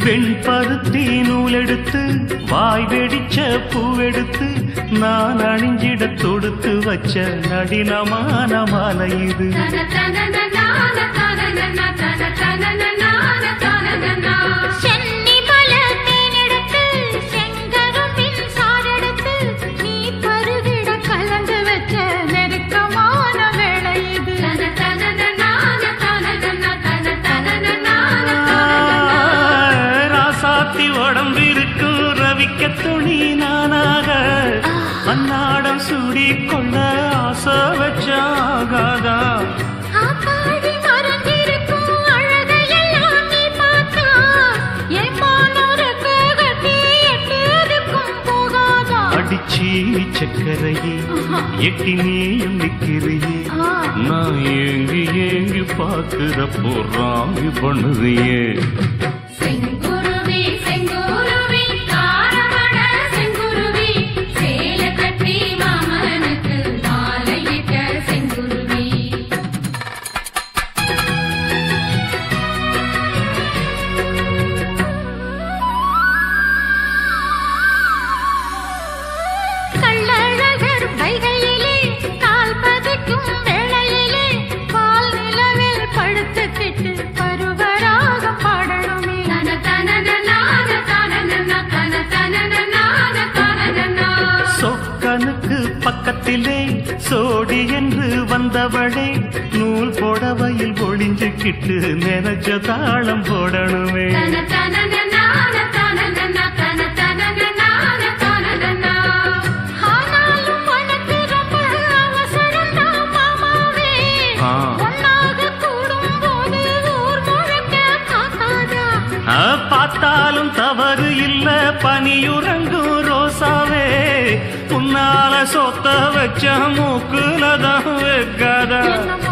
வெண்பருத்தி நூலெடுத்து வாய் வெடிச்ச பூவெடுத்து நான் அணிஞ்சிட தொடுத்து வச்ச நடினமான மாலை இது சென்னி மலர் தேனெடுத்து செங்கரும்பின் சாரெடுத்து நீ பருகிட கலந்து வச்ச நெருக்கமான வேளை இது ராசாத்தி உடம்பிருக்கும் ரவிக்க துணி நானாக அன்னாடம் சூடி கொள்ள ஆசை வச்சாகாதா ஆத்தாடி மறந்திருக்கும் அழகையெல்லாம் நீ பார்த்தா என் மானோருக்கு கட்டி எட்டதுக்கும் போகாதா அடிச்சி சக்கரையே எட்டி நீயும் நிக்கிறியே ஆ. நான் ஏங்கி ஏங்கி பாக்குற போறாமி பண்ணுறியே செங்குருவி செங்குருவி காரமட செங்குருவி சேல கட்டி மாமனுக்கு மாலையிட்ட செங்குருவி கள்ளழகர் வைகையிலே கால் பதிக்கும் வேளையிலே பால் நிலவில் படுத்துக்கிட்டு பருவராகம் பாடணுமே சொக்கனுக்கு பக்கத்திலே சோடி என்று வந்தவளே நூல் புடவையில் ஒளிஞ்சுக்கிட்டு நினைச்ச தாளம் போடணுமே ஆனாலும் உனக்கு ரொம்ப அவசரம்தான் மாமாவே. ஆ. ஒன்னாக கூடும்போது ஊர் முழுக்க காக்காதா? ஆ, பார்த்தாலும் தவறு இல்ல பனியுறங்கும் ரோசாவே உன்னால சொத்த வச்ச மூக்குலதான் வைக்காத என்ன